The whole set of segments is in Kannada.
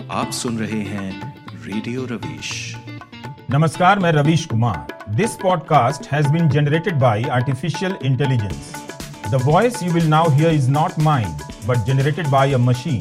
आप सुन रहे हैं रेडियो रवीश नमस्कार मैं Ravish Kumar this podcast has been generated by artificial intelligence the voice you will now hear is not mine but generated by a machine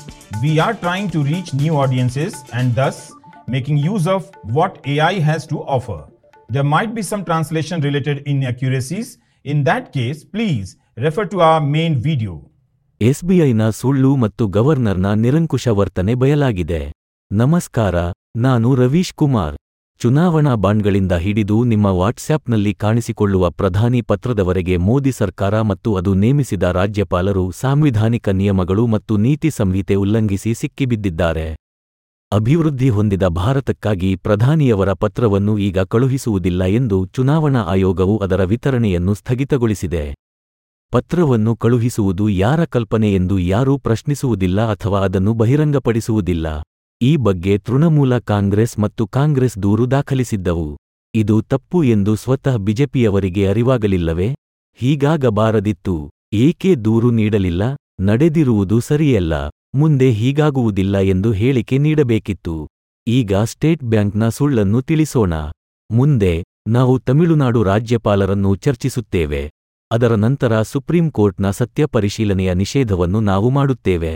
we are trying to reach new audiences and thus making use of what AI has to offer. There might be some translation related inaccuracies. In that case, please refer to our main video. ಎಸ್ಬಿಐನ ಸುಳ್ಳು ಮತ್ತು ಗವರ್ನರ್ನ ನಿರಂಕುಶ ವರ್ತನೆ ಬಯಲಾಗಿದೆ ನಮಸ್ಕಾರ ನಾನು ರವೀಶ್ ಕುಮಾರ್ ಚುನಾವಣಾ ಬಾಂಡ್ಗಳಿಂದ ಹಿಡಿದು ನಿಮ್ಮ ವಾಟ್ಸ್ಆಪ್ನಲ್ಲಿ ಕಾಣಿಸಿಕೊಳ್ಳುವ ಪ್ರಧಾನಿ ಪತ್ರದವರೆಗೆ ಮೋದಿ ಸರ್ಕಾರ ಮತ್ತು ಅದು ನೇಮಿಸಿದ ರಾಜ್ಯಪಾಲರು ಸಾಂವಿಧಾನಿಕ ನಿಯಮಗಳು ಮತ್ತು ನೀತಿ ಸಂಹಿತೆ ಉಲ್ಲಂಘಿಸಿ ಸಿಕ್ಕಿಬಿದ್ದಿದ್ದಾರೆ ಅಭಿವೃದ್ಧಿ ಹೊಂದಿದ ಭಾರತಕ್ಕಾಗಿ ಪ್ರಧಾನಿಯವರ ಪತ್ರವನ್ನು ಈಗ ಕಳುಹಿಸುವುದಿಲ್ಲ ಎಂದು ಚುನಾವಣಾ ಆಯೋಗವು ಅದರ ವಿತರಣೆಯನ್ನು ಸ್ಥಗಿತಗೊಳಿಸಿದೆ ಪತ್ರವನ್ನು ಕಳುಹಿಸುವುದು ಯಾರ ಕಲ್ಪನೆ ಎಂದು ಯಾರೂ ಪ್ರಶ್ನಿಸುವುದಿಲ್ಲ ಅಥವಾ ಅದನ್ನು ಬಹಿರಂಗಪಡಿಸುವುದಿಲ್ಲ ಈ ಬಗ್ಗೆ ತೃಣಮೂಲ ಕಾಂಗ್ರೆಸ್ ಮತ್ತು ಕಾಂಗ್ರೆಸ್ ದೂರು ದಾಖಲಿಸಿದ್ದವು ಇದು ತಪ್ಪು ಎಂದು ಸ್ವತಃ ಬಿಜೆಪಿಯವರಿಗೆ ಅರಿವಾಗಲಿಲ್ಲವೇ ಹೀಗಾಗಬಾರದಿತ್ತು ಏಕೆ ದೂರು ನೀಡಲಿಲ್ಲ ನಡೆದಿರುವುದು ಸರಿಯಲ್ಲ ಮುಂದೆ ಹೀಗಾಗುವುದಿಲ್ಲ ಎಂದು ಹೇಳಿಕೆ ನೀಡಬೇಕಿತ್ತು ಈಗ ಸ್ಟೇಟ್ ಬ್ಯಾಂಕ್ನ ಸುಳ್ಳನ್ನು ತಿಳಿಸೋಣ ಮುಂದೆ ನಾವು ತಮಿಳುನಾಡು ರಾಜ್ಯಪಾಲರನ್ನು ಚರ್ಚಿಸುತ್ತೇವೆ ಅದರ ನಂತರ ಸುಪ್ರೀಂ ಕೋರ್ಟ್ನ ಸತ್ಯ ಪರಿಶೀಲನೆಯ ನಿಷೇಧವನ್ನು ನಾವು ಮಾಡುತ್ತೇವೆ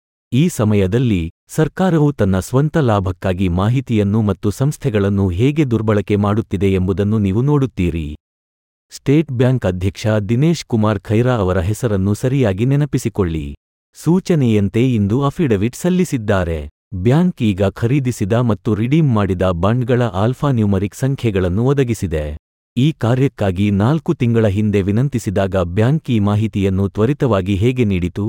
ಈ ಸಮಯದಲ್ಲಿ ಸರ್ಕಾರವು ತನ್ನ ಸ್ವಂತ ಲಾಭಕ್ಕಾಗಿ ಮಾಹಿತಿಯನ್ನು ಮತ್ತು ಸಂಸ್ಥೆಗಳನ್ನು ಹೇಗೆ ದುರ್ಬಳಕೆ ಮಾಡುತ್ತಿದೆ ಎಂಬುದನ್ನು ನೀವು ನೋಡುತ್ತೀರಿ ಸ್ಟೇಟ್ ಬ್ಯಾಂಕ್ ಅಧ್ಯಕ್ಷ ದಿನೇಶ್ ಕುಮಾರ್ ಖೈರಾ ಅವರ ಹೆಸರನ್ನು ಸರಿಯಾಗಿ ನೆನಪಿಸಿಕೊಳ್ಳಿ ಸೂಚನೆಯಂತೆ ಇಂದು ಅಫಿಡವಿಟ್ ಸಲ್ಲಿಸಿದ್ದಾರೆ ಬ್ಯಾಂಕ್ ಈಗ ಖರೀದಿಸಿದ ಮತ್ತು ರಿಡೀಮ್ ಮಾಡಿದ ಬಾಂಡ್ಗಳ ಆಲ್ಫಾನ್ಯೂಮರಿಕ್ ಸಂಖ್ಯೆಗಳನ್ನು ಒದಗಿಸಿದೆ ಈ ಕಾರ್ಯಕ್ಕಾಗಿ ನಾಲ್ಕು ತಿಂಗಳ ಹಿಂದೆ ವಿನಂತಿಸಿದಾಗ ಬ್ಯಾಂಕ್ ಈ ಮಾಹಿತಿಯನ್ನು ತ್ವರಿತವಾಗಿ ಹೇಗೆ ನೀಡಿತು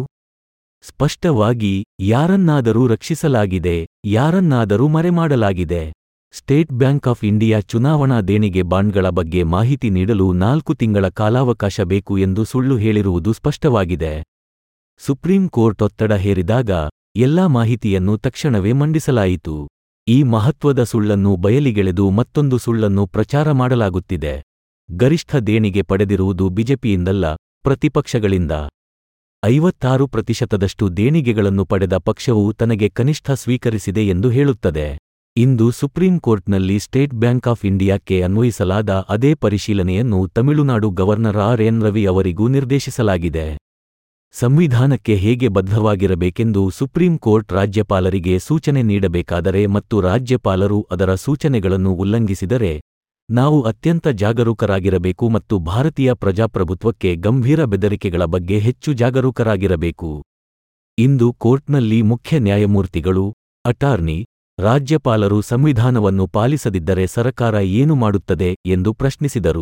ಸ್ಪಷ್ಟವಾಗಿ ಯಾರನ್ನಾದರೂ ರಕ್ಷಿಸಲಾಗಿದೆ ಯಾರನ್ನಾದರೂ ಮರೆಮಾಡಲಾಗಿದೆ ಸ್ಟೇಟ್ ಬ್ಯಾಂಕ್ ಆಫ್ ಇಂಡಿಯಾ ಚುನಾವಣಾ ದೇಣಿಗೆ ಬಾಂಡ್ಗಳ ಬಗ್ಗೆ ಮಾಹಿತಿ ನೀಡಲು ನಾಲ್ಕು ತಿಂಗಳ ಕಾಲಾವಕಾಶ ಬೇಕು ಎಂದು ಸುಳ್ಳು ಹೇಳಿರುವುದು ಸ್ಪಷ್ಟವಾಗಿದೆ ಸುಪ್ರೀಂ ಕೋರ್ಟ್ ಒತ್ತಡ ಹೇರಿದಾಗ ಎಲ್ಲಾ ಮಾಹಿತಿಯನ್ನು ತಕ್ಷಣವೇ ಮಂಡಿಸಲಾಯಿತು ಈ ಮಹತ್ವದ ಸುಳ್ಳನ್ನು ಬಯಲಿಗೆಳೆದು ಮತ್ತೊಂದು ಸುಳ್ಳನ್ನು ಪ್ರಚಾರ ಮಾಡಲಾಗುತ್ತಿದೆ ಗರಿಷ್ಠ ದೇಣಿಗೆ ಪಡೆದಿರುವುದು ಬಿಜೆಪಿಯಿಂದಲ್ಲ ಪ್ರತಿಪಕ್ಷಗಳಿಂದ ಐವತ್ತಾರು ಪ್ರತಿಶತದಷ್ಟು ದೇಣಿಗೆಗಳನ್ನು ಪಡೆದ ಪಕ್ಷವು ತನಗೆ ಕನಿಷ್ಠ ಸ್ವೀಕರಿಸಿದೆ ಎಂದು ಹೇಳುತ್ತದೆ ಇಂದು ಸುಪ್ರೀಂ ಕೋರ್ಟ್ನಲ್ಲಿ ಸ್ಟೇಟ್ ಬ್ಯಾಂಕ್ ಆಫ್ ಇಂಡಿಯಾಕ್ಕೆ ಅನ್ವಯಿಸಲಾದ ಅದೇ ಪರಿಶೀಲನೆಯನ್ನು Tamil Nadu governor R N Ravi ಅವರಿಗೂ ನಿರ್ದೇಶಿಸಲಾಗಿದೆ ಸಂವಿಧಾನಕ್ಕೆ ಹೇಗೆ ಬದ್ಧವಾಗಿರಬೇಕೆಂದು ಸುಪ್ರೀಂ ಕೋರ್ಟ್ ರಾಜ್ಯಪಾಲರಿಗೆ ಸೂಚನೆ ನೀಡಬೇಕಾದರೆ ಮತ್ತು ರಾಜ್ಯಪಾಲರು ಅದರ ಸೂಚನೆಗಳನ್ನು ಉಲ್ಲಂಘಿಸಿದರೆ ನಾವು ಅತ್ಯಂತ ಜಾಗರೂಕರಾಗಿರಬೇಕು ಮತ್ತು ಭಾರತೀಯ ಪ್ರಜಾಪ್ರಭುತ್ವಕ್ಕೆ ಗಂಭೀರ ಬೆದರಿಕೆಗಳ ಬಗ್ಗೆ ಹೆಚ್ಚು ಜಾಗರೂಕರಾಗಿರಬೇಕು ಇಂದು ಕೋರ್ಟ್ನಲ್ಲಿ ಮುಖ್ಯ ನ್ಯಾಯಮೂರ್ತಿಗಳು ಅಟಾರ್ನಿ ರಾಜ್ಯಪಾಲರು ಸಂವಿಧಾನವನ್ನು ಪಾಲಿಸದಿದ್ದರೆ ಸರಕಾರ ಏನು ಮಾಡುತ್ತದೆ ಎಂದು ಪ್ರಶ್ನಿಸಿದರು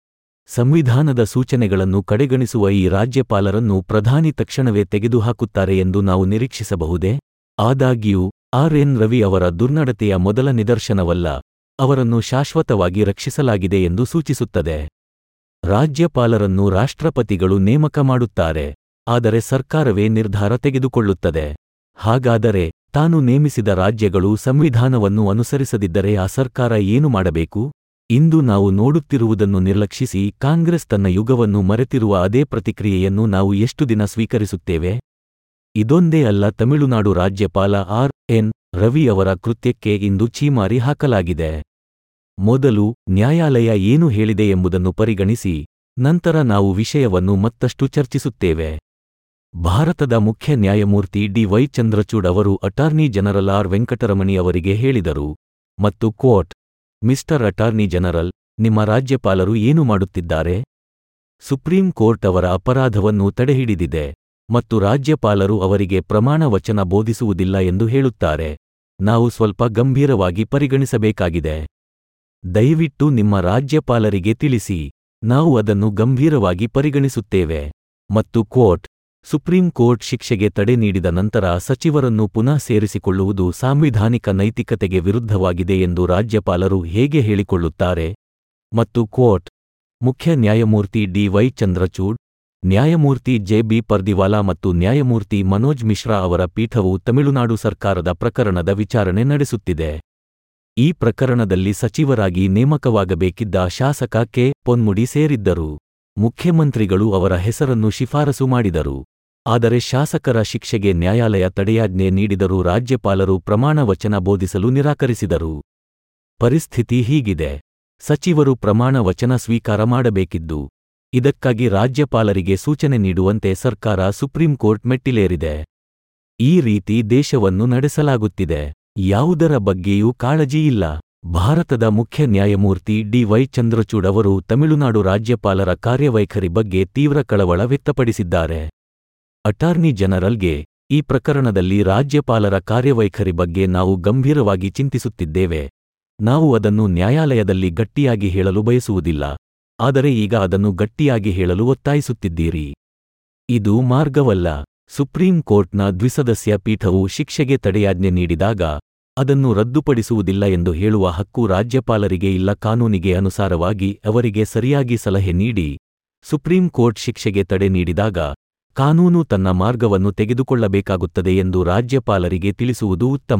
ಸಂವಿಧಾನದ ಸೂಚನೆಗಳನ್ನು ಕಡೆಗಣಿಸುವ ಈ ರಾಜ್ಯಪಾಲರನ್ನು ಪ್ರಧಾನಿ ತಕ್ಷಣವೇ ತೆಗೆದುಹಾಕುತ್ತಾರೆ ಎಂದು ನಾವು ನಿರೀಕ್ಷಿಸಬಹುದೇ ಆದಾಗ್ಯೂ ಆರ್ ಎನ್ ರವಿ ಅವರ ದುರ್ನಡತೆಯ ಮೊದಲ ನಿದರ್ಶನವಲ್ಲ ಅವರನ್ನು ಶಾಶ್ವತವಾಗಿ ರಕ್ಷಿಸಲಾಗಿದೆ ಎಂದು ಸೂಚಿಸುತ್ತದೆ ರಾಜ್ಯಪಾಲರನ್ನು ರಾಷ್ಟ್ರಪತಿಗಳು ನೇಮಕ ಮಾಡುತ್ತಾರೆ ಆದರೆ ಸರ್ಕಾರವೇ ನಿರ್ಧಾರ ತೆಗೆದುಕೊಳ್ಳುತ್ತದೆ ಹಾಗಾದರೆ ತಾನು ನೇಮಿಸಿದ ರಾಜ್ಯಗಳು ಸಂವಿಧಾನವನ್ನು ಅನುಸರಿಸದಿದ್ದರೆ ಆ ಸರ್ಕಾರ ಏನು ಮಾಡಬೇಕು ಇಂದು ನಾವು ನೋಡುತ್ತಿರುವುದನ್ನು ನಿರ್ಲಕ್ಷಿಸಿ ಕಾಂಗ್ರೆಸ್ ತನ್ನ ಯುಗವನ್ನು ಮರೆತಿರುವ ಅದೇ ಪ್ರತಿಕ್ರಿಯೆಯನ್ನು ನಾವು ಎಷ್ಟು ದಿನ ಸ್ವೀಕರಿಸುತ್ತೇವೆ ಇದೊಂದೇ ಅಲ್ಲ ತಮಿಳುನಾಡು ರಾಜ್ಯಪಾಲ ಆರ್ ಎನ್ ರವಿ ಅವರ ಕೃತ್ಯಕ್ಕೆ ಇಂದು ಛೀಮಾರಿ ಹಾಕಲಾಗಿದೆ ಮೊದಲು ನ್ಯಾಯಾಲಯ ಏನು ಹೇಳಿದೆ ಎಂಬುದನ್ನು ಪರಿಗಣಿಸಿ ನಂತರ ನಾವು ವಿಷಯವನ್ನು ಮತ್ತಷ್ಟು ಚರ್ಚಿಸುತ್ತೇವೆ ಭಾರತದ ಮುಖ್ಯ ನ್ಯಾಯಮೂರ್ತಿ ಡಿ ವೈ ಚಂದ್ರಚೂಡ್ ಅವರು ಅಟಾರ್ನಿ ಜನರಲ್ ಆರ್ ವೆಂಕಟರಮಣಿ ಅವರಿಗೆ ಹೇಳಿದರು ಮತ್ತು ಕೋರ್ಟ್ ಮಿಸ್ಟರ್ ಅಟಾರ್ನಿ ಜನರಲ್ ನಿಮ್ಮ ರಾಜ್ಯಪಾಲರು ಏನು ಮಾಡುತ್ತಿದ್ದಾರೆ ಸುಪ್ರೀಂ ಕೋರ್ಟ್ ಅವರ ಅಪರಾಧವನ್ನು ತಡೆಹಿಡಿದಿದೆ ಮತ್ತು ರಾಜ್ಯಪಾಲರು ಅವರಿಗೆ ಪ್ರಮಾಣ ವಚನ ಬೋಧಿಸುವುದಿಲ್ಲ ಎಂದು ಹೇಳುತ್ತಾರೆ ನಾವು ಸ್ವಲ್ಪ ಗಂಭೀರವಾಗಿ ಪರಿಗಣಿಸಬೇಕಾಗಿದೆ ದಯವಿಟ್ಟು ನಿಮ್ಮ ರಾಜ್ಯಪಾಲರಿಗೆ ತಿಳಿಸಿ ನಾವು ಅದನ್ನು ಗಂಭೀರವಾಗಿ ಪರಿಗಣಿಸುತ್ತೇವೆ ಮತ್ತು ಕೋರ್ಟ್ ಸುಪ್ರೀಂ ಕೋರ್ಟ್ ಶಿಕ್ಷೆಗೆ ತಡೆ ನೀಡಿದ ನಂತರ ಸಚಿವರನ್ನು ಪುನಃ ಸೇರಿಸಿಕೊಳ್ಳುವುದು ಸಾಂವಿಧಾನಿಕ ನೈತಿಕತೆಗೆ ವಿರುದ್ಧವಾಗಿದೆ ಎಂದು ರಾಜ್ಯಪಾಲರು ಹೇಗೆ ಹೇಳಿಕೊಳ್ಳುತ್ತಾರೆ ಮತ್ತು ಕೋರ್ಟ್ ಮುಖ್ಯ ನ್ಯಾಯಮೂರ್ತಿ ಡಿ ವೈ ಚಂದ್ರಚೂಡ್ ನ್ಯಾಯಮೂರ್ತಿ ಜೆ ಬಿ ಪರ್ದಿವಾಲಾ ಮತ್ತು ನ್ಯಾಯಮೂರ್ತಿ ಮನೋಜ್ ಮಿಶ್ರಾ ಅವರ ಪೀಠವು ತಮಿಳುನಾಡು ಸರ್ಕಾರದ ಪ್ರಕರಣದ ವಿಚಾರಣೆ ನಡೆಸುತ್ತಿದೆ ಈ ಪ್ರಕರಣದಲ್ಲಿ ಸಚಿವರಾಗಿ ನೇಮಕವಾಗಬೇಕಿದ್ದ ಶಾಸಕ ಕೆ ಪೊನ್ಮುಡಿ ಸೇರಿದ್ದರು ಮುಖ್ಯಮಂತ್ರಿಗಳು ಅವರ ಹೆಸರನ್ನು ಶಿಫಾರಸು ಮಾಡಿದರು ಆದರೆ ಶಾಸಕರ ಶಿಕ್ಷೆಗೆ ನ್ಯಾಯಾಲಯ ತಡೆಯಾಜ್ಞೆ ನೀಡಿದರೂ ರಾಜ್ಯಪಾಲರು ಪ್ರಮಾಣ ವಚನ ಬೋಧಿಸಲು ನಿರಾಕರಿಸಿದರು ಪರಿಸ್ಥಿತಿ ಹೀಗಿದೆ ಸಚಿವರು ಪ್ರಮಾಣ ವಚನ ಸ್ವೀಕಾರ ಮಾಡಬೇಕಿದ್ದು ಇದಕ್ಕಾಗಿ ರಾಜ್ಯಪಾಲರಿಗೆ ಸೂಚನೆ ನೀಡುವಂತೆ ಸರ್ಕಾರ ಸುಪ್ರೀಂ ಕೋರ್ಟ್ ಮೆಟ್ಟಿಲೇರಿದೆ ಈ ರೀತಿ ದೇಶವನ್ನು ನಡೆಸಲಾಗುತ್ತಿದೆ ಯಾವುದರ ಬಗ್ಗೆಯೂ ಕಾಳಜಿ ಇಲ್ಲ ಭಾರತದ ಮುಖ್ಯ ನ್ಯಾಯಮೂರ್ತಿ ಡಿ ವೈ ಚಂದ್ರಚೂಡ್ ಅವರು ತಮಿಳುನಾಡು ರಾಜ್ಯಪಾಲರ ಕಾರ್ಯವೈಖರಿ ಬಗ್ಗೆ ತೀವ್ರ ಕಳವಳ ವ್ಯಕ್ತಪಡಿಸಿದ್ದಾರೆ ಅಟಾರ್ನಿ ಜನರಲ್ಗೆ ಈ ಪ್ರಕರಣದಲ್ಲಿ ರಾಜ್ಯಪಾಲರ ಕಾರ್ಯವೈಖರಿ ಬಗ್ಗೆ ನಾವು ಗಂಭೀರವಾಗಿ ಚಿಂತಿಸುತ್ತಿದ್ದೇವೆ ನಾವು ಅದನ್ನು ನ್ಯಾಯಾಲಯದಲ್ಲಿ ಗಟ್ಟಿಯಾಗಿ ಹೇಳಲು ಬಯಸುವುದಿಲ್ಲ ಆದರೆ ಈಗ ಅದನ್ನು ಗಟ್ಟಿಯಾಗಿ ಹೇಳಲು ಒತ್ತಾಯಿಸುತ್ತಿದ್ದೀರಿ ಇದು ಮಾರ್ಗವಲ್ಲ ಸುಪ್ರೀಂ ಕೋರ್ಟ್ನ ದ್ವಿಸದಸ್ಯ ಪೀಠವು ಶಿಕ್ಷೆಗೆ ತಡೆಯಾಜ್ಞೆ ನೀಡಿದಾಗ ಅದನ್ನು ರದ್ದುಪಡಿಸುವುದಿಲ್ಲ ಎಂದು ಹೇಳುವ ಹಕ್ಕು ರಾಜ್ಯಪಾಲರಿಗೆ ಇಲ್ಲ ಕಾನೂನಿಗೆ ಅನುಸಾರವಾಗಿ ಅವರಿಗೆ ಸರಿಯಾಗಿ ಸಲಹೆ ನೀಡಿ ಸುಪ್ರೀಂ ಕೋರ್ಟ್ ಶಿಕ್ಷೆಗೆ ತಡೆ ನೀಡಿದಾಗ ಕಾನೂನು ತನ್ನ ಮಾರ್ಗವನ್ನು ತೆಗೆದುಕೊಳ್ಳಬೇಕಾಗುತ್ತದೆ ಎಂದು ರಾಜ್ಯಪಾಲರಿಗೆ ತಿಳಿಸುವುದು ಉತ್ತಮ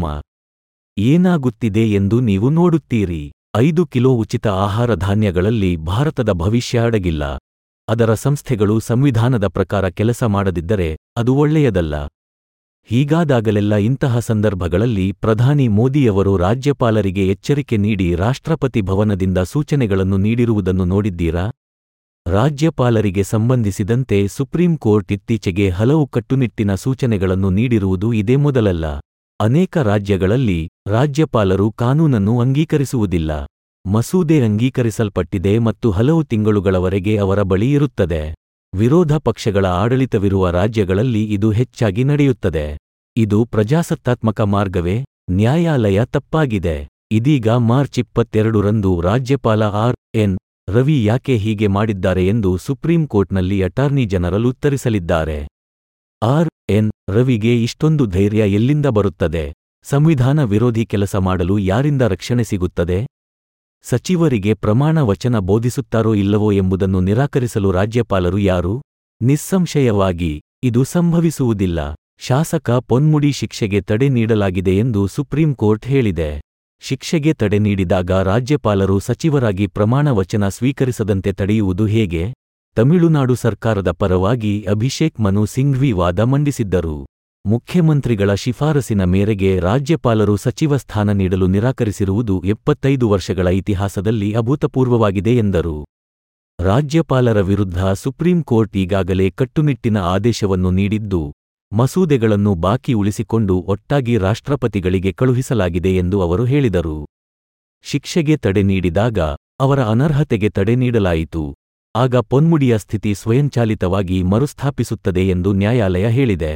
ಏನಾಗುತ್ತಿದೆ ಎಂದು ನೀವು ನೋಡುತ್ತೀರಿ ಐದು ಕಿಲೋ ಉಚಿತ ಆಹಾರ ಧಾನ್ಯಗಳಲ್ಲಿ ಭಾರತದ ಭವಿಷ್ಯ ಅಡಗಿಲ್ಲ ಅದರ ಸಂಸ್ಥೆಗಳು ಸಂವಿಧಾನದ ಪ್ರಕಾರ ಕೆಲಸ ಮಾಡದಿದ್ದರೆ ಅದು ಒಳ್ಳೆಯದಲ್ಲ ಹೀಗಾದಾಗಲೆಲ್ಲ ಇಂತಹ ಸಂದರ್ಭಗಳಲ್ಲಿ ಪ್ರಧಾನಿ ಮೋದಿಯವರು ರಾಜ್ಯಪಾಲರಿಗೆ ಎಚ್ಚರಿಕೆ ನೀಡಿ ರಾಷ್ಟ್ರಪತಿ ಭವನದಿಂದ ಸೂಚನೆಗಳನ್ನು ನೀಡಿರುವುದನ್ನು ನೋಡಿದ್ದೀರಾ ರಾಜ್ಯಪಾಲರಿಗೆ ಸಂಬಂಧಿಸಿದಂತೆ ಸುಪ್ರೀಂ ಕೋರ್ಟ್ ಇತ್ತೀಚೆಗೆ ಹಲವು ಕಟ್ಟುನಿಟ್ಟಿನ ಸೂಚನೆಗಳನ್ನು ನೀಡಿರುವುದು ಇದೇ ಮೊದಲಲ್ಲ ಅನೇಕ ರಾಜ್ಯಗಳಲ್ಲಿ ರಾಜ್ಯಪಾಲರು ಕಾನೂನನ್ನು ಅಂಗೀಕರಿಸುವುದಿಲ್ಲ ಮಸೂದೆ ಅಂಗೀಕರಿಸಲ್ಪಟ್ಟಿದೆ ಮತ್ತು ಹಲವು ತಿಂಗಳುಗಳವರೆಗೆ ಅವರ ಬಳಿ ಇರುತ್ತದೆ ವಿರೋಧ ಪಕ್ಷಗಳ ಆಡಳಿತವಿರುವ ರಾಜ್ಯಗಳಲ್ಲಿ ಇದು ಹೆಚ್ಚಾಗಿ ನಡೆಯುತ್ತದೆ ಇದು ಪ್ರಜಾಸತ್ತಾತ್ಮಕ ಮಾರ್ಗವೇ ನ್ಯಾಯಾಲಯ ತಪ್ಪಾಗಿದೆ ಇದೀಗ ಮಾರ್ಚ್ ಇಪ್ಪತ್ತೆರಡರಂದು ರಾಜ್ಯಪಾಲ ಆರ್ ಎನ್ ರವಿ ಯಾಕೆ ಹೀಗೆ ಮಾಡಿದ್ದಾರೆ ಎಂದು ಸುಪ್ರೀಂ ಕೋರ್ಟ್ನಲ್ಲಿ ಅಟಾರ್ನಿ ಜನರಲ್ ಉತ್ತರಿಸಲಿದ್ದಾರೆ ಆರ್ ಎನ್ ರವಿಗೆ ಇಷ್ಟೊಂದು ಧೈರ್ಯ ಎಲ್ಲಿಂದ ಬರುತ್ತದೆ ಸಂವಿಧಾನ ವಿರೋಧಿ ಕೆಲಸ ಮಾಡಲು ಯಾರಿಂದ ರಕ್ಷಣೆ ಸಿಗುತ್ತದೆ ಸಚಿವರಿಗೆ ಪ್ರಮಾಣ ವಚನ ಬೋಧಿಸುತ್ತಾರೋ ಇಲ್ಲವೋ ಎಂಬುದನ್ನು ನಿರಾಕರಿಸಲು ರಾಜ್ಯಪಾಲರು ಯಾರು ನಿಸ್ಸಂಶಯವಾಗಿ ಇದು ಸಂಭವಿಸುವುದಿಲ್ಲ ಶಾಸಕ ಪೊನ್ಮುಡಿ ಶಿಕ್ಷೆಗೆ ತಡೆ ನೀಡಲಾಗಿದೆ ಎಂದು ಸುಪ್ರೀಂ ಕೋರ್ಟ್ ಹೇಳಿದೆ ಶಿಕ್ಷೆಗೆ ತಡೆ ನೀಡಿದಾಗ ರಾಜ್ಯಪಾಲರು ಸಚಿವರಾಗಿ ಪ್ರಮಾಣ ವಚನ ಸ್ವೀಕರಿಸದಂತೆ ತಡೆಯುವುದು ಹೇಗೆ ತಮಿಳುನಾಡು ಸರ್ಕಾರದ ಪರವಾಗಿ ಅಭಿಷೇಕ್ ಮನು ಸಿಂಘ್ವಿ ವಾದ ಮಂಡಿಸಿದ್ದರು ಮುಖ್ಯಮಂತ್ರಿಗಳ ಶಿಫಾರಸಿನ ಮೇರೆಗೆ ರಾಜ್ಯಪಾಲರು ಸಚಿವ ಸ್ಥಾನ ನೀಡಲು ನಿರಾಕರಿಸಿರುವುದು ಎಪ್ಪತ್ತೈದು ವರ್ಷಗಳ ಇತಿಹಾಸದಲ್ಲಿ ಅಭೂತಪೂರ್ವವಾಗಿದೆ ಎಂದರು ರಾಜ್ಯಪಾಲರ ವಿರುದ್ಧ ಸುಪ್ರೀಂ ಕೋರ್ಟ್ ಈಗಾಗಲೇ ಕಟ್ಟುನಿಟ್ಟಿನ ಆದೇಶವನ್ನು ನೀಡಿದ್ದು ಮಸೂದೆಗಳನ್ನು ಬಾಕಿ ಉಳಿಸಿಕೊಂಡು ಒಟ್ಟಾಗಿ ರಾಷ್ಟ್ರಪತಿಗಳಿಗೆ ಕಳುಹಿಸಲಾಗಿದೆ ಎಂದು ಅವರು ಹೇಳಿದರು ಶಿಕ್ಷೆಗೆ ತಡೆ ನೀಡಿದಾಗ ಅವರ ಅನರ್ಹತೆಗೆ ತಡೆ ನೀಡಲಾಯಿತು ಆಗ ಪೊನ್ಮುಡಿಯ ಸ್ಥಿತಿ ಸ್ವಯಂಚಾಲಿತವಾಗಿ ಮರುಸ್ಥಾಪಿಸುತ್ತದೆ ಎಂದು ನ್ಯಾಯಾಲಯ ಹೇಳಿದೆ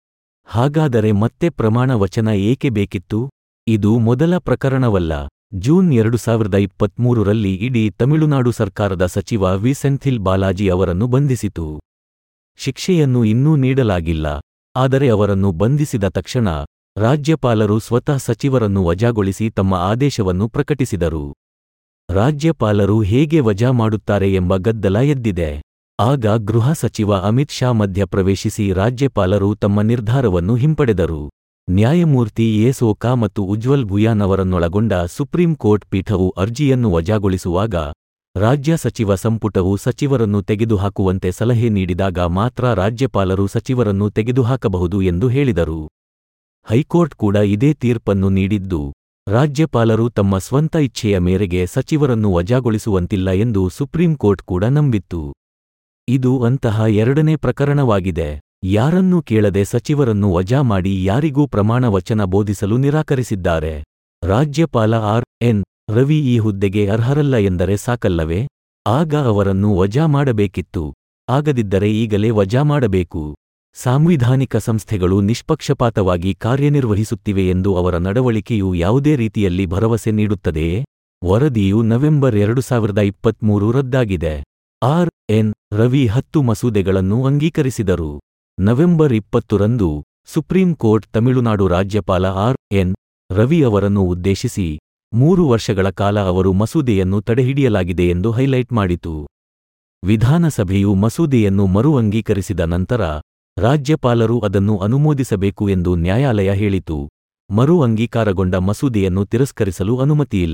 ಹಾಗಾದರೆ ಮತ್ತೆ ಪ್ರಮಾಣ ವಚನ ಏಕೆ ಬೇಕಿತ್ತು ಇದು ಮೊದಲ ಪ್ರಕರಣವಲ್ಲ ಜೂನ್ ಎರಡು ಸಾವಿರದ ಇಪ್ಪತ್ಮೂರರಲ್ಲಿ ಇಡೀ ತಮಿಳುನಾಡು ಸರ್ಕಾರದ ಸಚಿವ ವಿ ಸೆಂಥಿಲ್ ಬಾಲಾಜಿ ಅವರನ್ನು ಬಂಧಿಸಿತು ಶಿಕ್ಷೆಯನ್ನು ಇನ್ನೂ ನೀಡಲಾಗಿಲ್ಲ ಆದರೆ ಅವರನ್ನು ಬಂಧಿಸಿದ ತಕ್ಷಣ ರಾಜ್ಯಪಾಲರು ಸ್ವತಃ ಸಚಿವರನ್ನು ವಜಾಗೊಳಿಸಿ ತಮ್ಮ ಆದೇಶವನ್ನು ಪ್ರಕಟಿಸಿದರು ರಾಜ್ಯಪಾಲರು ಹೇಗೆ ವಜಾ ಮಾಡುತ್ತಾರೆ ಎಂಬ ಗದ್ದಲ ಎದ್ದಿದೆ ಆಗ ಗೃಹ ಸಚಿವ ಅಮಿತ್ ಶಾ ಮಧ್ಯಪ್ರವೇಶಿಸಿ ರಾಜ್ಯಪಾಲರು ತಮ್ಮ ನಿರ್ಧಾರವನ್ನು ಹಿಂಪಡೆದರು ನ್ಯಾಯಮೂರ್ತಿ ಏಸೋಕಾ ಮತ್ತು ಉಜ್ವಲ್ ಭುಯಾನ್ ಅವರನ್ನೊಳಗೊಂಡ ಸುಪ್ರೀಂ ಕೋರ್ಟ್ ಪೀಠವು ಅರ್ಜಿಯನ್ನು ವಜಾಗೊಳಿಸುವಾಗ ರಾಜ್ಯ ಸಚಿವ ಸಂಪುಟವು ಸಚಿವರನ್ನು ತೆಗೆದುಹಾಕುವಂತೆ ಸಲಹೆ ನೀಡಿದಾಗ ಮಾತ್ರ ರಾಜ್ಯಪಾಲರು ಸಚಿವರನ್ನು ತೆಗೆದುಹಾಕಬಹುದು ಎಂದು ಹೇಳಿದರು ಹೈಕೋರ್ಟ್ ಕೂಡ ಇದೇ ತೀರ್ಪನ್ನು ನೀಡಿದ್ದು ರಾಜ್ಯಪಾಲರು ತಮ್ಮ ಸ್ವಂತ ಇಚ್ಛೆಯ ಮೇರೆಗೆ ಸಚಿವರನ್ನು ವಜಾಗೊಳಿಸುವಂತಿಲ್ಲ ಎಂದು ಸುಪ್ರೀಂ ಕೋರ್ಟ್ ಕೂಡ ನಂಬಿತ್ತು ಇದು ಅಂತಹ ಎರಡನೇ ಪ್ರಕರಣವಾಗಿದೆ ಯಾರನ್ನೂ ಕೇಳದೆ ಸಚಿವರನ್ನು ವಜಾ ಮಾಡಿ ಯಾರಿಗೂ ಪ್ರಮಾಣ ವಚನ ಬೋಧಿಸಲು ನಿರಾಕರಿಸಿದ್ದಾರೆ ರಾಜ್ಯಪಾಲ ಆರ್ ಎನ್ ರವಿ ಈ ಹುದ್ದೆಗೆ ಅರ್ಹರಲ್ಲ ಎಂದರೆ ಸಾಕಲ್ಲವೇ ಆಗ ಅವರನ್ನು ವಜಾ ಮಾಡಬೇಕಿತ್ತು ಆಗದಿದ್ದರೆ ಈಗಲೇ ವಜಾ ಮಾಡಬೇಕು ಸಾಂವಿಧಾನಿಕ ಸಂಸ್ಥೆಗಳು ನಿಷ್ಪಕ್ಷಪಾತವಾಗಿ ಕಾರ್ಯನಿರ್ವಹಿಸುತ್ತಿವೆ ಎಂದು ಅವರ ನಡವಳಿಕೆಯು ಯಾವುದೇ ರೀತಿಯಲ್ಲಿ ಭರವಸೆ ನೀಡುತ್ತದೆಯೇ ವರದಿಯು ನವೆಂಬರ್ ಎರಡು ಸಾವಿರದ ಇಪ್ಪತ್ಮೂರು ರದ್ದಾಗಿದೆ ಆರ್ ಎನ್ ರವಿ ಹತ್ತು ಮಸೂದೆಗಳನ್ನು ಅಂಗೀಕರಿಸಿದರು ನವೆಂಬರ್ ಇಪ್ಪತ್ತರಂದು ಸುಪ್ರೀಂ ಕೋರ್ಟ್ ತಮಿಳುನಾಡು ರಾಜ್ಯಪಾಲ ಆರ್ ಎನ್ ರವಿ ಅವರನ್ನು ಉದ್ದೇಶಿಸಿ ಮೂರು ವರ್ಷಗಳ ಕಾಲ ಅವರು ಮಸೂದೆಯನ್ನು ತಡೆಹಿಡಿಯಲಾಗಿದೆ ಎಂದು ಹೈಲೈಟ್ ಮಾಡಿತು ವಿಧಾನಸಭೆಯು ಮಸೂದೆಯನ್ನು ಮರು ಅಂಗೀಕರಿಸಿದ ನಂತರ ರಾಜ್ಯಪಾಲರು ಅದನ್ನು ಅನುಮೋದಿಸಬೇಕು ಎಂದು ನ್ಯಾಯಾಲಯ ಹೇಳಿತು ಮರು ಅಂಗೀಕಾರಗೊಂಡ ಮಸೂದೆಯನ್ನು ತಿರಸ್ಕರಿಸಲು ಅನುಮತಿಯಿಲ್ಲ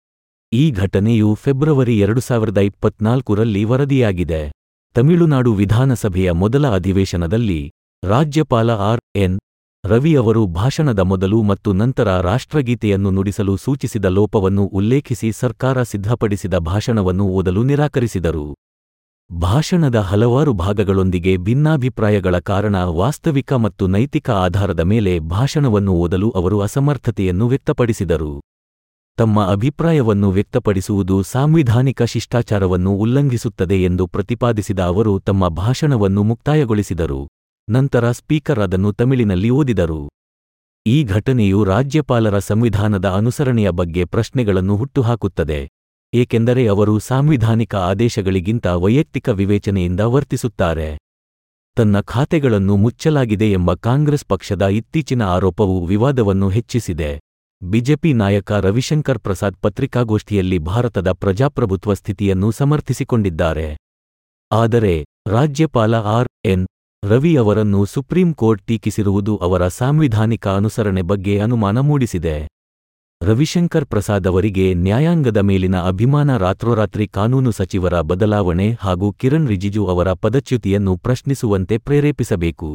ಈ ಘಟನೆಯು ಫೆಬ್ರವರಿ ಎರಡು ಸಾವಿರದ ಇಪ್ಪತ್ನಾಲ್ಕರಲ್ಲಿ ವರದಿಯಾಗಿದೆ ತಮಿಳುನಾಡು ವಿಧಾನಸಭೆಯ ಮೊದಲ ಅಧಿವೇಶನದಲ್ಲಿ ರಾಜ್ಯಪಾಲ ಆರ್ ಎನ್ ರವಿ ಅವರು ಭಾಷಣದ ಮೊದಲು ಮತ್ತು ನಂತರ ರಾಷ್ಟ್ರಗೀತೆಯನ್ನು ನುಡಿಸಲು ಸೂಚಿಸಿದ ಲೋಪವನ್ನು ಉಲ್ಲೇಖಿಸಿ ಸರ್ಕಾರ ಸಿದ್ಧಪಡಿಸಿದ ಭಾಷಣವನ್ನು ಓದಲು ನಿರಾಕರಿಸಿದರು ಭಾಷಣದ ಹಲವಾರು ಭಾಗಗಳೊಂದಿಗೆ ಭಿನ್ನಾಭಿಪ್ರಾಯಗಳ ಕಾರಣ ವಾಸ್ತವಿಕ ಮತ್ತು ನೈತಿಕ ಆಧಾರದ ಮೇಲೆ ಭಾಷಣವನ್ನು ಓದಲು ಅವರು ಅಸಮರ್ಥತೆಯನ್ನು ವ್ಯಕ್ತಪಡಿಸಿದರು ತಮ್ಮ ಅಭಿಪ್ರಾಯವನ್ನು ವ್ಯಕ್ತಪಡಿಸುವುದು ಸಾಂವಿಧಾನಿಕ ಶಿಷ್ಟಾಚಾರವನ್ನು ಉಲ್ಲಂಘಿಸುತ್ತದೆ ಎಂದು ಪ್ರತಿಪಾದಿಸಿದ ಅವರು ತಮ್ಮ ಭಾಷಣವನ್ನು ಮುಕ್ತಾಯಗೊಳಿಸಿದರು ನಂತರ ಸ್ಪೀಕರ್ ಅದನ್ನು ತಮಿಳಿನಲ್ಲಿ ಓದಿದರು ಈ ಘಟನೆಯು ರಾಜ್ಯಪಾಲರ ಸಂವಿಧಾನದ ಅನುಸರಣೆಯ ಬಗ್ಗೆ ಪ್ರಶ್ನೆಗಳನ್ನು ಹುಟ್ಟುಹಾಕುತ್ತದೆ ಏಕೆಂದರೆ ಅವರು ಸಾಂವಿಧಾನಿಕ ಆದೇಶಗಳಿಗಿಂತ ವೈಯಕ್ತಿಕ ವಿವೇಚನೆಯಿಂದ ವರ್ತಿಸುತ್ತಾರೆ ತನ್ನ ಖಾತೆಗಳನ್ನು ಮುಚ್ಚಲಾಗಿದೆ ಎಂಬ ಕಾಂಗ್ರೆಸ್ ಪಕ್ಷದ ಇತ್ತೀಚಿನ ಆರೋಪವು ವಿವಾದವನ್ನು ಹೆಚ್ಚಿಸಿದೆ ಬಿಜೆಪಿ ನಾಯಕ ರವಿಶಂಕರ್ ಪ್ರಸಾದ್ ಪತ್ರಿಕಾಗೋಷ್ಠಿಯಲ್ಲಿ ಭಾರತದ ಪ್ರಜಾಪ್ರಭುತ್ವ ಸ್ಥಿತಿಯನ್ನು ಸಮರ್ಥಿಸಿಕೊಂಡಿದ್ದಾರೆ ಆದರೆ ರಾಜ್ಯಪಾಲ ಆರ್ ಎನ್ ರವಿ ಅವರನ್ನು ಸುಪ್ರೀಂ ಕೋರ್ಟ್ ಟೀಕಿಸಿರುವುದು ಅವರ ಸಾಂವಿಧಾನಿಕ ಅನುಸರಣೆ ಬಗ್ಗೆ ಅನುಮಾನ ಮೂಡಿಸಿದೆ ರವಿಶಂಕರ್ ಪ್ರಸಾದ್ ಅವರಿಗೆ ನ್ಯಾಯಾಂಗದ ಮೇಲಿನ ಅಭಿಮಾನ ರಾತ್ರೋರಾತ್ರಿ ಕಾನೂನು ಸಚಿವರ ಬದಲಾವಣೆ ಹಾಗೂ ಕಿರಣ್ ರಿಜಿಜು ಅವರ ಪದಚ್ಯುತಿಯನ್ನು ಪ್ರಶ್ನಿಸುವಂತೆ ಪ್ರೇರೇಪಿಸಬೇಕು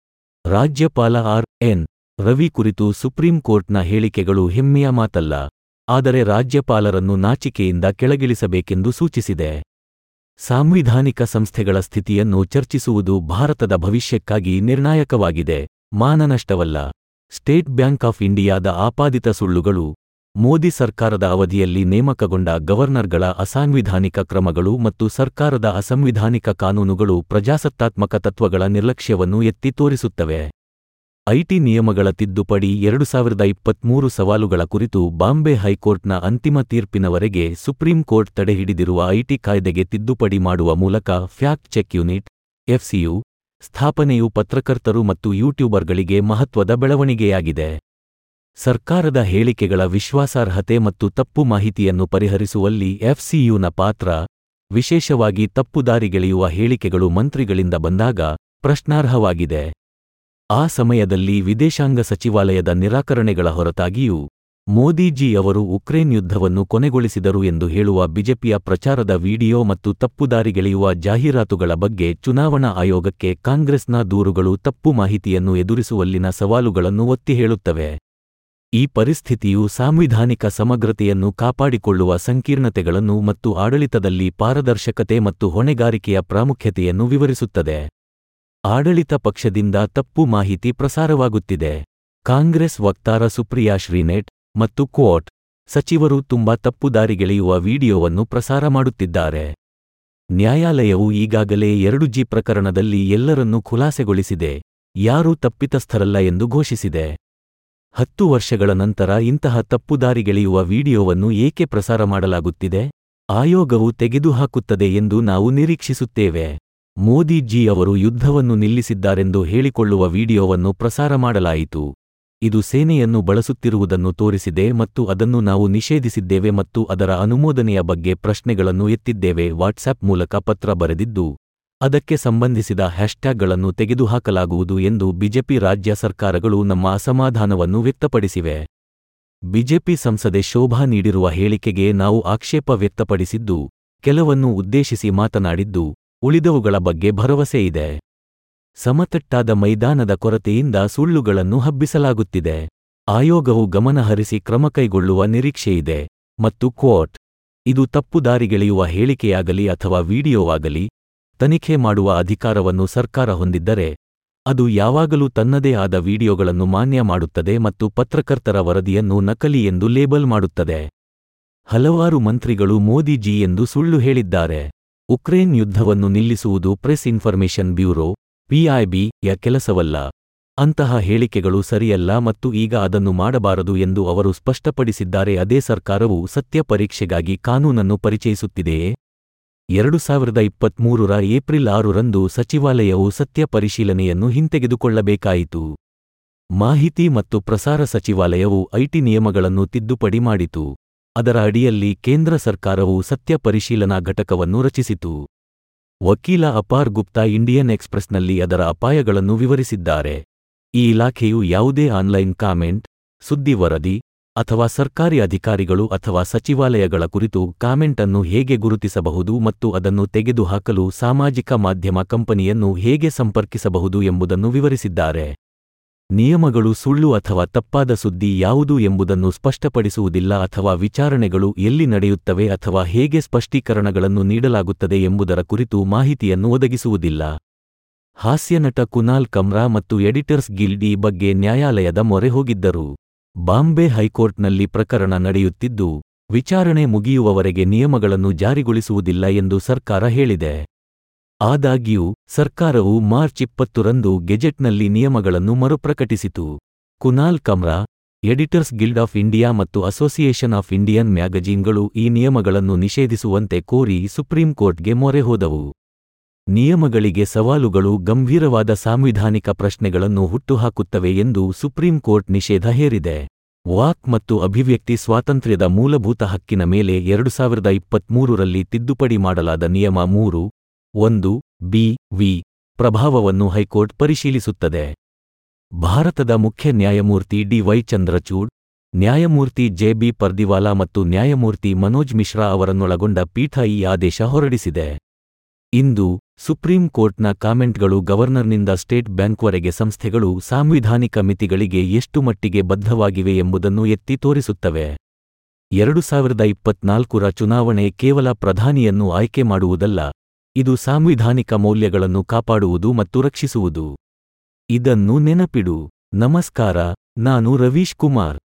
ರಾಜ್ಯಪಾಲ ಆರ್ ಎನ್ ರವಿ ಕುರಿತು ಸುಪ್ರೀಂ ಕೋರ್ಟ್ನ ಹೇಳಿಕೆಗಳು ಹೆಮ್ಮೆಯ ಮಾತಲ್ಲ ಆದರೆ ರಾಜ್ಯಪಾಲರನ್ನು ನಾಚಿಕೆಯಿಂದ ಕೆಳಗಿಳಿಸಬೇಕೆಂದು ಸೂಚಿಸಿದೆ ಸಾಂವಿಧಾನಿಕ ಸಂಸ್ಥೆಗಳ ಸ್ಥಿತಿಯನ್ನು ಚರ್ಚಿಸುವುದು ಭಾರತದ ಭವಿಷ್ಯಕ್ಕಾಗಿ ನಿರ್ಣಾಯಕವಾಗಿದೆ ಮಾನನಷ್ಟವಲ್ಲ ಸ್ಟೇಟ್ ಬ್ಯಾಂಕ್ ಆಫ್ ಇಂಡಿಯಾದ ಆಪಾದಿತ ಸುಳ್ಳುಗಳು ಮೋದಿ ಸರ್ಕಾರದ ಅವಧಿಯಲ್ಲಿ ನೇಮಕಗೊಂಡ ಗವರ್ನರ್ಗಳ ಅಸಾಂವಿಧಾನಿಕ ಕ್ರಮಗಳು ಮತ್ತು ಸರ್ಕಾರದ ಅಸಂವಿಧಾನಿಕ ಕಾನೂನುಗಳು ಪ್ರಜಾಸತ್ತಾತ್ಮಕ ತತ್ವಗಳ ನಿರ್ಲಕ್ಷ್ಯವನ್ನು ಎತ್ತಿ ತೋರಿಸುತ್ತವೆ ಐಟಿ ನಿಯಮಗಳ ತಿದ್ದುಪಡಿ ಎರಡು ಸಾವಿರದ ಇಪ್ಪತ್ಮೂರು ಸವಾಲುಗಳ ಕುರಿತು ಬಾಂಬೆ ಹೈಕೋರ್ಟ್ನ ಅಂತಿಮ ತೀರ್ಪಿನವರೆಗೆ ಸುಪ್ರೀಂ ಕೋರ್ಟ್ ತಡೆಹಿಡಿದಿರುವ ಐಟಿ ಕಾಯ್ದೆಗೆ ತಿದ್ದುಪಡಿ ಮಾಡುವ ಮೂಲಕ ಫ್ಯಾಕ್ಟ್ ಚೆಕ್ ಯೂನಿಟ್ ಎಫ್ಸಿಯು ಸ್ಥಾಪನೆಯು ಪತ್ರಕರ್ತರು ಮತ್ತು ಯೂಟ್ಯೂಬರ್ಗಳಿಗೆ ಮಹತ್ವದ ಬೆಳವಣಿಗೆಯಾಗಿದೆ ಸರ್ಕಾರದ ಹೇಳಿಕೆಗಳ ವಿಶ್ವಾಸಾರ್ಹತೆ ಮತ್ತು ತಪ್ಪು ಮಾಹಿತಿಯನ್ನು ಪರಿಹರಿಸುವಲ್ಲಿ ಎಫ್ಸಿಯುನ ಪಾತ್ರ ವಿಶೇಷವಾಗಿ ತಪ್ಪುದಾರಿಗೆಳೆಯುವ ಹೇಳಿಕೆಗಳು ಮಂತ್ರಿಗಳಿಂದ ಬಂದಾಗ ಪ್ರಶ್ನಾರ್ಹವಾಗಿದೆ ಆ ಸಮಯದಲ್ಲಿ ವಿದೇಶಾಂಗ ಸಚಿವಾಲಯದ ನಿರಾಕರಣೆಗಳ ಹೊರತಾಗಿಯೂ ಮೋದಿಜಿ ಅವರು ಉಕ್ರೇನ್ ಯುದ್ಧವನ್ನು ಕೊನೆಗೊಳಿಸಿದರು ಎಂದು ಹೇಳುವ ಬಿಜೆಪಿಯ ಪ್ರಚಾರದ ವಿಡಿಯೋ ಮತ್ತು ತಪ್ಪುದಾರಿಗೆಳೆಯುವ ಜಾಹೀರಾತುಗಳ ಬಗ್ಗೆ ಚುನಾವಣಾ ಆಯೋಗಕ್ಕೆ ಕಾಂಗ್ರೆಸ್ನ ದೂರುಗಳು ತಪ್ಪು ಮಾಹಿತಿಯನ್ನು ಎದುರಿಸುವಲ್ಲಿನ ಸವಾಲುಗಳನ್ನು ಒತ್ತಿ ಹೇಳುತ್ತವೆ ಈ ಪರಿಸ್ಥಿತಿಯು ಸಾಂವಿಧಾನಿಕ ಸಮಗ್ರತೆಯನ್ನು ಕಾಪಾಡಿಕೊಳ್ಳುವ ಸಂಕೀರ್ಣತೆಗಳನ್ನು ಮತ್ತು ಆಡಳಿತದಲ್ಲಿ ಪಾರದರ್ಶಕತೆ ಮತ್ತು ಹೊಣೆಗಾರಿಕೆಯ ಪ್ರಾಮುಖ್ಯತೆಯನ್ನು ವಿವರಿಸುತ್ತದೆ ಆಡಳಿತ ಪಕ್ಷದಿಂದ ತಪ್ಪು ಮಾಹಿತಿ ಪ್ರಸಾರವಾಗುತ್ತಿದೆ ಕಾಂಗ್ರೆಸ್ ವಕ್ತಾರ ಸುಪ್ರಿಯಾ ಶ್ರೀನೆಟ್ ಮತ್ತು ಕೋಟ್ ಸಚಿವರು ತುಂಬಾ ತಪ್ಪುದಾರಿಗೆಳೆಯುವ ವಿಡಿಯೋವನ್ನು ಪ್ರಸಾರ ಮಾಡುತ್ತಿದ್ದಾರೆ ನ್ಯಾಯಾಲಯವು ಈಗಾಗಲೇ ಎರಡು ಜಿ ಪ್ರಕರಣದಲ್ಲಿ ಎಲ್ಲರನ್ನೂ ಖುಲಾಸೆಗೊಳಿಸಿದೆ ಯಾರೂ ತಪ್ಪಿತಸ್ಥರಲ್ಲ ಎಂದು ಘೋಷಿಸಿದೆ ಹತ್ತು ವರ್ಷಗಳ ನಂತರ ಇಂತಹ ತಪ್ಪುದಾರಿಗೆಳೆಯುವ ವಿಡಿಯೋವನ್ನು ಏಕೆ ಪ್ರಸಾರ ಮಾಡಲಾಗುತ್ತಿದೆ ಆಯೋಗವು ತೆಗೆದುಹಾಕುತ್ತದೆ ಎಂದು ನಾವು ನಿರೀಕ್ಷಿಸುತ್ತೇವೆ ಮೋದಿಜಿ ಅವರು ಯುದ್ಧವನ್ನು ನಿಲ್ಲಿಸಿದ್ದಾರೆಂದು ಹೇಳಿಕೊಳ್ಳುವ ವಿಡಿಯೋವನ್ನು ಪ್ರಸಾರ ಮಾಡಲಾಯಿತು ಇದು ಸೇನೆಯನ್ನು ಬಳಸುತ್ತಿರುವುದನ್ನು ತೋರಿಸಿದೆ ಮತ್ತು ಅದನ್ನು ನಾವು ನಿಷೇಧಿಸಿದ್ದೇವೆ ಮತ್ತು ಅದರ ಅನುಮೋದನೆಯ ಬಗ್ಗೆ ಪ್ರಶ್ನೆಗಳನ್ನು ಎತ್ತಿದ್ದೇವೆ ವಾಟ್ಸ್ಆಪ್ ಮೂಲಕ ಪತ್ರ ಬರೆದಿದ್ದು ಅದಕ್ಕೆ ಸಂಬಂಧಿಸಿದ ಹ್ಯಾಶ್ಟ್ಯಾಗ್ಗಳನ್ನು ತೆಗೆದುಹಾಕಲಾಗುವುದು ಎಂದು ಬಿಜೆಪಿ ರಾಜ್ಯ ಸರ್ಕಾರಗಳು ನಮ್ಮ ಅಸಮಾಧಾನವನ್ನು ವ್ಯಕ್ತಪಡಿಸಿವೆ ಬಿಜೆಪಿ ಸಂಸದೆ ಶೋಭಾ ನೀಡಿರುವ ಹೇಳಿಕೆಗೆ ನಾವು ಆಕ್ಷೇಪ ವ್ಯಕ್ತಪಡಿಸಿದ್ದು ಕೆಲವನ್ನು ಉದ್ದೇಶಿಸಿ ಮಾತನಾಡಿದ್ದು ಉಳಿದವುಗಳ ಬಗ್ಗೆ ಭರವಸೆ ಇದೆ ಸಮತಟ್ಟಾದ ಮೈದಾನದ ಕೊರತೆಯಿಂದ ಸುಳ್ಳುಗಳನ್ನು ಹಬ್ಬಿಸಲಾಗುತ್ತಿದೆ ಆಯೋಗವು ಗಮನಹರಿಸಿ ಕ್ರಮ ಕೈಗೊಳ್ಳುವ ನಿರೀಕ್ಷೆಯಿದೆ ಮತ್ತು ಕೋಟ್ ಇದು ತಪ್ಪುದಾರಿಗೆಳೆಯುವ ಹೇಳಿಕೆಯಾಗಲಿ ಅಥವಾ ವಿಡಿಯೋವಾಗಲಿ ತನಿಖೆ ಮಾಡುವ ಅಧಿಕಾರವನ್ನು ಸರ್ಕಾರ ಹೊಂದಿದ್ದರೆ ಅದು ಯಾವಾಗಲೂ ತನ್ನದೇ ಆದ ವಿಡಿಯೋಗಳನ್ನು ಮಾನ್ಯ ಮಾಡುತ್ತದೆ ಮತ್ತು ಪತ್ರಕರ್ತರ ವರದಿಯನ್ನು ನಕಲಿ ಎಂದು ಲೇಬಲ್ ಮಾಡುತ್ತದೆ ಹಲವಾರು ಮಂತ್ರಿಗಳು ಮೋದಿಜಿ ಎಂದು ಸುಳ್ಳು ಹೇಳಿದ್ದಾರೆ ಉಕ್ರೇನ್ ಯುದ್ಧವನ್ನು ನಿಲ್ಲಿಸುವುದು ಪ್ರೆಸ್ ಇನ್ಫರ್ಮೇಷನ್ ಬ್ಯೂರೋ ಪಿಐಬಿ ಯ ಕೆಲಸವಲ್ಲ ಅಂತಹ ಹೇಳಿಕೆಗಳು ಸರಿಯಲ್ಲ ಮತ್ತು ಈಗ ಅದನ್ನು ಮಾಡಬಾರದು ಎಂದು ಅವರು ಸ್ಪಷ್ಟಪಡಿಸಿದ್ದಾರೆ ಅದೇ ಸರ್ಕಾರವು ಸತ್ಯ ಪರೀಕ್ಷೆಗಾಗಿ ಕಾನೂನನ್ನು ಪರಿಚಯಿಸುತ್ತಿದೆಯೇ ಎರಡು ಸಾವಿರದ ಇಪ್ಪತ್ಮೂರರ ಏಪ್ರಿಲ್ ಆರರಂದು ಸಚಿವಾಲಯವು ಸತ್ಯ ಪರಿಶೀಲನೆಯನ್ನು ಹಿಂತೆಗೆದುಕೊಳ್ಳಬೇಕಾಯಿತು ಮಾಹಿತಿ ಮತ್ತು ಪ್ರಸಾರ ಸಚಿವಾಲಯವು ಐಟಿ ನಿಯಮಗಳನ್ನು ತಿದ್ದುಪಡಿ ಮಾಡಿತು ಅದರ ಅಡಿಯಲ್ಲಿ ಕೇಂದ್ರ ಸರ್ಕಾರವು ಸತ್ಯ ಪರಿಶೀಲನಾ ಘಟಕವನ್ನು ರಚಿಸಿತು ವಕೀಲ ಅಪಾರ್ ಗುಪ್ತಾ ಇಂಡಿಯನ್ ಎಕ್ಸ್‌ಪ್ರೆಸ್‌ನಲ್ಲಿ ಅದರ ಅಪಾಯಗಳನ್ನು ವಿವರಿಸಿದ್ದಾರೆ ಈ ಇಲಾಖೆಯು ಯಾವುದೇ ಆನ್ಲೈನ್ ಕಾಮೆಂಟ್ ಸುದ್ದಿ ವರದಿ ಅಥವಾ ಸರ್ಕಾರಿ ಅಧಿಕಾರಿಗಳು ಅಥವಾ ಸಚಿವಾಲಯಗಳ ಕುರಿತು ಕಾಮೆಂಟ್ ಅನ್ನು ಹೇಗೆ ಗುರುತಿಸಬಹುದು ಮತ್ತು ಅದನ್ನು ತೆಗೆದುಹಾಕಲು ಸಾಮಾಜಿಕ ಮಾಧ್ಯಮ ಕಂಪನಿಯನ್ನು ಹೇಗೆ ಸಂಪರ್ಕಿಸಬಹುದು ಎಂಬುದನ್ನು ವಿವರಿಸಿದ್ದಾರೆ ನಿಯಮಗಳು ಸುಳ್ಳು ಅಥವಾ ತಪ್ಪಾದ ಸುದ್ದಿ ಯಾವುದು ಎಂಬುದನ್ನು ಸ್ಪಷ್ಟಪಡಿಸುವುದಿಲ್ಲ ಅಥವಾ ವಿಚಾರಣೆಗಳು ಎಲ್ಲಿ ನಡೆಯುತ್ತವೆ ಅಥವಾ ಹೇಗೆ ಸ್ಪಷ್ಟೀಕರಣಗಳನ್ನು ನೀಡಲಾಗುತ್ತದೆ ಎಂಬುದರ ಕುರಿತು ಮಾಹಿತಿಯನ್ನು ಒದಗಿಸುವುದಿಲ್ಲ ಹಾಸ್ಯನಟ ಕುನಾಲ್ ಕಮ್ರಾ ಮತ್ತು ಎಡಿಟರ್ಸ್ ಗಿಲ್ಡ್ ಈ ಬಗ್ಗೆ ನ್ಯಾಯಾಲಯದ ಮೊರೆ ಹೋಗಿದ್ದರು ಬಾಂಬೆ ಹೈಕೋರ್ಟ್ನಲ್ಲಿ ಪ್ರಕರಣ ನಡೆಯುತ್ತಿದ್ದು ವಿಚಾರಣೆ ಮುಗಿಯುವವರೆಗೆ ನಿಯಮಗಳನ್ನು ಜಾರಿಗೊಳಿಸುವುದಿಲ್ಲ ಎಂದು ಸರ್ಕಾರ ಹೇಳಿದೆ ಆದಾಗ್ಯೂ ಸರ್ಕಾರವು ಮಾರ್ಚ್ ಇಪ್ಪತ್ತರಂದು ಗೆಜೆಟ್ನಲ್ಲಿ ನಿಯಮಗಳನ್ನು ಮರುಪ್ರಕಟಿಸಿತು Kunal Kamra editors guild of India ಮತ್ತು ಅಸೋಸಿಯೇಷನ್ ಆಫ್ ಇಂಡಿಯನ್ ಮ್ಯಾಗಜೀನ್ಗಳು ಈ ನಿಯಮಗಳನ್ನು ನಿಷೇಧಿಸುವಂತೆ ಕೋರಿ ಸುಪ್ರೀಂ ಕೋರ್ಟ್ಗೆ ಮೊರೆ ಹೋದವು ನಿಯಮಗಳಿಗೆ ಸವಾಲುಗಳು ಗಂಭೀರವಾದ ಸಾಂವಿಧಾನಿಕ ಪ್ರಶ್ನೆಗಳನ್ನು ಹುಟ್ಟುಹಾಕುತ್ತವೆ ಎಂದು ಸುಪ್ರೀಂ ಕೋರ್ಟ್ ನಿಷೇಧ ಹೇರಿದೆ ವಾಕ್ ಮತ್ತು ಅಭಿವ್ಯಕ್ತಿ ಸ್ವಾತಂತ್ರ್ಯದ ಮೂಲಭೂತ ಹಕ್ಕಿನ ಮೇಲೆ ಎರಡು ಸಾವಿರದ ಇಪ್ಪತ್ಮೂರರಲ್ಲಿ ತಿದ್ದುಪಡಿ ಮಾಡಲಾದ ನಿಯಮ ಮೂರು ಒಂದು ಬಿ ವಿ ಪ್ರಭಾವವನ್ನು ಹೈಕೋರ್ಟ್ ಪರಿಶೀಲಿಸುತ್ತದೆ ಭಾರತದ ಮುಖ್ಯ ನ್ಯಾಯಮೂರ್ತಿ ಡಿ ವೈ ಚಂದ್ರಚೂಡ್ ನ್ಯಾಯಮೂರ್ತಿ ಜೆ ಬಿ ಪರ್ದಿವಾಲಾ ಮತ್ತು ನ್ಯಾಯಮೂರ್ತಿ ಮನೋಜ್ ಮಿಶ್ರಾ ಅವರನ್ನೊಳಗೊಂಡ ಪೀಠ ಈ ಆದೇಶ ಹೊರಡಿಸಿದೆ ಇಂದು ಸುಪ್ರೀಂ ಕೋರ್ಟ್ನ ಕಾಮೆಂಟ್ಗಳು ಗವರ್ನರ್ನಿಂದ ಸ್ಟೇಟ್ ಬ್ಯಾಂಕ್ವರೆಗೆ ಸಂಸ್ಥೆಗಳು ಸಾಂವಿಧಾನಿಕ ಮಿತಿಗಳಿಗೆ ಎಷ್ಟು ಮಟ್ಟಿಗೆ ಬದ್ಧವಾಗಿವೆ ಎಂಬುದನ್ನು ಎತ್ತಿ ತೋರಿಸುತ್ತವೆ ಎರಡು ಸಾವಿರದ ಇಪ್ಪತ್ನಾಲ್ಕರ ಚುನಾವಣೆ ಕೇವಲ ಪ್ರಧಾನಿಯನ್ನು ಆಯ್ಕೆ ಮಾಡುವುದಲ್ಲ ಇದು ಸಾಂವಿಧಾನಿಕ ಮೌಲ್ಯಗಳನ್ನು ಕಾಪಾಡುವುದು ಮತ್ತು ರಕ್ಷಿಸುವುದು ಇದನ್ನು ನೆನಪಿಡು ನಮಸ್ಕಾರ ನಾನು ರವೀಶ್ ಕುಮಾರ್